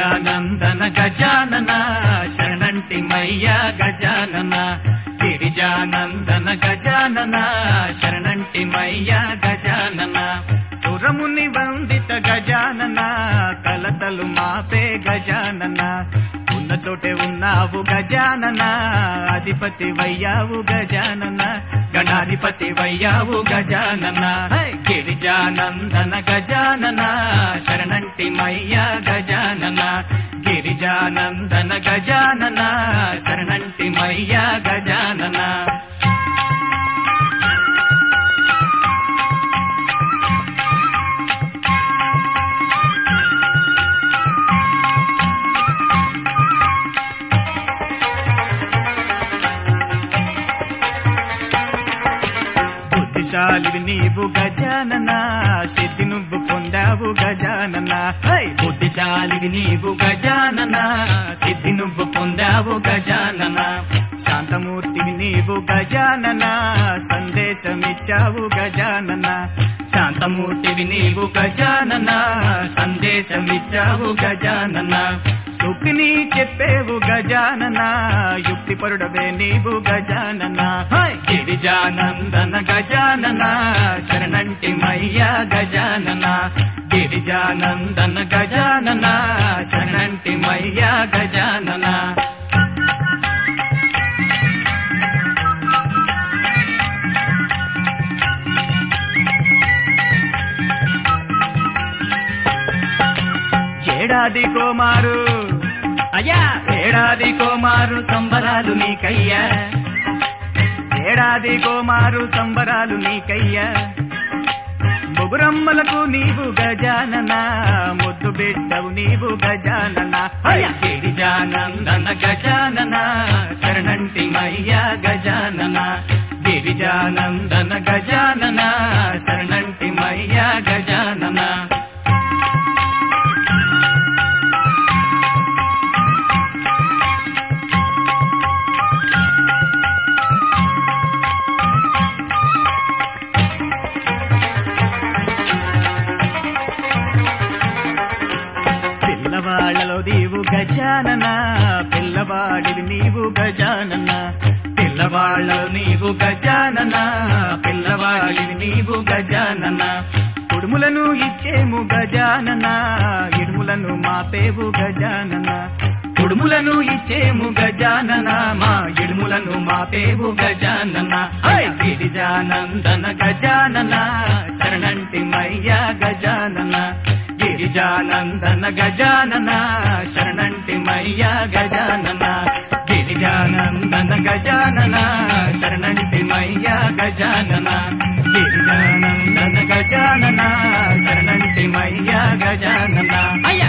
గిరిజానందన గజానన శరణంటి మయ్య గజానన గిరిజానందన గజానన శరణంటి మయ్య గజానన సురముని వందిత గజానన కలతలు మాపే గజానన ఉన్న చోటే ఉన్నావు గజానన అధిపతి వయ్యావు గజానన గణాధిపతి వయ్యావు గజానన గిరిజానందన గజానన శరణంటి మయ్య గజానన గిరిజానందన గజానన శరణంటి మయ్య గజానన బుద్ధిశాలివి నీవు గజానన సిద్ధి నువ్వు పొందావు గజానన హై! బుద్ధిశాలివి నీవు గజానన సిద్ధి నువ్వు పొందావు గజానన శాంతమూర్తివి నీవు గజానన సందేశమిచ్చావు గజానన శాంతమూర్తివి నీవు గజానన సందేశమిచ్చావు గజానన సుఖిని చెప్పేవు గజానన యుక్తి పరుడవే నీవు గజానన హై! గిరిజానందన గజానన శరణంటి మయ్య గజానన గిరిజానందన గజానన శరణంటి మయ్య గజానన ఏడాది కోమారు అయ్యా ఏడాది కోమారు సంబరాలు నీకయ్యా ఏడాది కోమారు సంబరాలు నీకయ్యా బొగురమ్మలకు నీవు గజానన ముద్దు బిడ్డవు నీవు గజానన అయ్యా గిరిజానందన గజానన శరణంటి మయ్య గజానన గిరిజానందన గజానన శరణంటి మయ్య గజానన పిల్లవాళ్ళలో నీవు గజానన పిల్లవాడివి నీవు గజానన పిల్లవాళ్ళలో నీవు గజానన పిల్లవాడివి నీవు గజానన కుడుములను ఇచ్చేము గజానన ఇడుములను మాపేవు గజానన కుడుములను ఇచ్చేము గజానన మా ఇడుములను మాపేవు గజానన హై! గిరిజానందన గజానన శరణంటి మయ్య గజానన గిరిజానందన గజానన శరణంటి మయ్య గజానన గిరిజానందన గజానన శరణంటి మయ్య గజానన గిరిజానందన గజానన శరణంటి మయ్య గజానన అయ్య